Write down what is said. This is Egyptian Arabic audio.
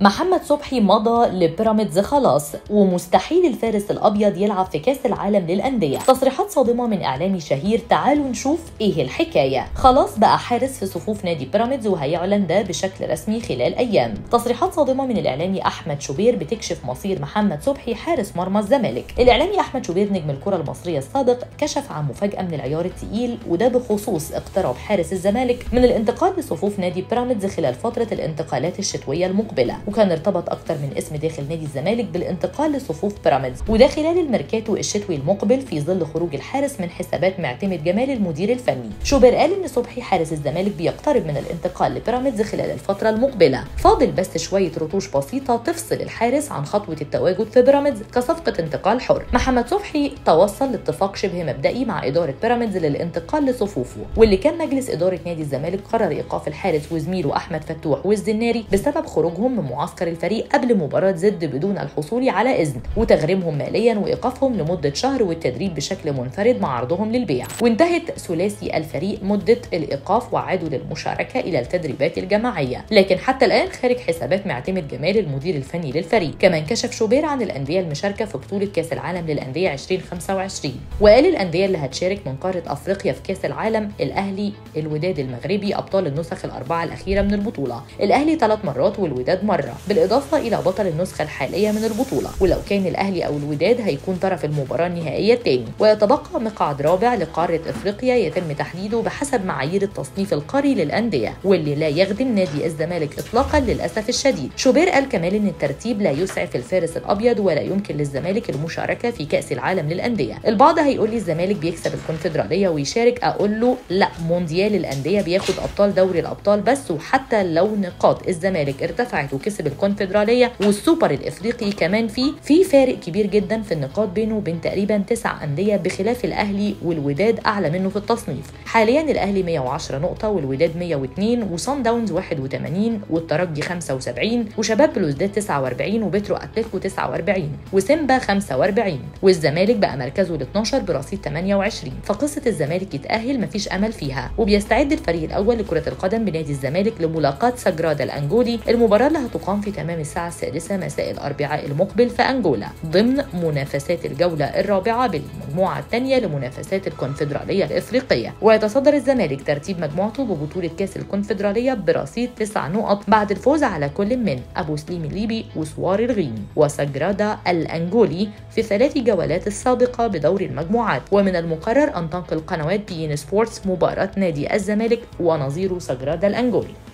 محمد صبحي مضى لبيراميدز خلاص ومستحيل الفارس الابيض يلعب في كاس العالم للانديه تصريحات صادمه من اعلامي شهير تعالوا نشوف ايه الحكايه خلاص بقى حارس في صفوف نادي بيراميدز وهيعلن ده بشكل رسمي خلال ايام تصريحات صادمه من الاعلامي احمد شوبير بتكشف مصير محمد صبحي حارس مرمى الزمالك الاعلامي احمد شوبير نجم الكره المصريه السابق كشف عن مفاجاه من العيار الثقيل وده بخصوص اقتراب حارس الزمالك من الانتقال لصفوف نادي بيراميدز خلال فتره الانتقالات الشتويه المقبله وكان ارتبط اكتر من اسم داخل نادي الزمالك بالانتقال لصفوف بيراميدز وده خلال الميركاتو الشتوي المقبل في ظل خروج الحارس من حسابات معتمد جمال المدير الفني شوبير قال ان صبحي حارس الزمالك بيقترب من الانتقال لبيراميدز خلال الفتره المقبله فاضل بس شويه رتوش بسيطه تفصل الحارس عن خطوه التواجد في بيراميدز كصفقه انتقال حر محمد صبحي توصل لاتفاق شبه مبدئي مع اداره بيراميدز للانتقال لصفوفه واللي كان مجلس اداره نادي الزمالك قرر ايقاف الحارس وزميله احمد فتوح والزناري بسبب خروجهم من معسكر الفريق قبل مباراه زد بدون الحصول على اذن وتغريمهم ماليا وايقافهم لمده شهر والتدريب بشكل منفرد مع عرضهم للبيع وانتهت ثلاثي الفريق مده الايقاف وعادوا للمشاركه الى التدريبات الجماعيه لكن حتى الان خارج حسابات معتمد جمال المدير الفني للفريق كمان كشف شوبير عن الانديه المشاركه في بطوله كاس العالم للانديه 2025 وقال الانديه اللي هتشارك من قاره افريقيا في كاس العالم الاهلي الوداد المغربي ابطال النسخ الاربعه الاخيره من البطوله الاهلي ثلاث مرات والوداد مره بالاضافه الى بطل النسخه الحاليه من البطوله ولو كان الاهلي او الوداد هيكون طرف المباراه النهائيه الثاني ويتبقى مقعد رابع لقاره افريقيا يتم تحديده بحسب معايير التصنيف القاري للانديه واللي لا يخدم نادي الزمالك اطلاقا للاسف الشديد شوبير قال كمان ان الترتيب لا يسعف الفارس الابيض ولا يمكن للزمالك المشاركه في كاس العالم للانديه البعض هيقول لي الزمالك بيكسب الكونفدراليه ويشارك اقول له لا مونديال الانديه بياخد ابطال دوري الابطال بس وحتى لو نقاط الزمالك ارتفعت وكسب الكونفدراليه والسوبر الافريقي كمان فيه في فارق كبير جدا في النقاط بينه وبين تقريبا تسع انديه بخلاف الاهلي والوداد اعلى منه في التصنيف حاليا الاهلي 110 نقطه والوداد 102 وصن داونز 81 والترجي 75 وشباب بلوزداد 49 وبترو اتلتيكو 49 وسيمبا 45 والزمالك بقى مركزه ال 12 برصيد 28 فقصه الزمالك يتاهل مفيش امل فيها وبيستعد الفريق الاول لكره القدم بنادي الزمالك لملاقاه سجرادا الانجولي المباراه اللي هتقام في تمام الساعه السادسه مساء الاربعاء المقبل في انجولا ضمن منافسات الجوله الرابعه بالمجموعه الثانيه لمنافسات الكونفدراليه الافريقيه ويتصدر الزمالك ترتيب مجموعته ببطوله كاس الكونفدراليه برصيد تسع نقط بعد الفوز على كل من ابو سليم الليبي وسوار الغين وسجرادا الانجولي في ثلاث جولات السابقه بدور المجموعات ومن المقرر ان تنقل قنوات بي ان سبورتس مباراه نادي الزمالك ونظيره سجرادا الانجولي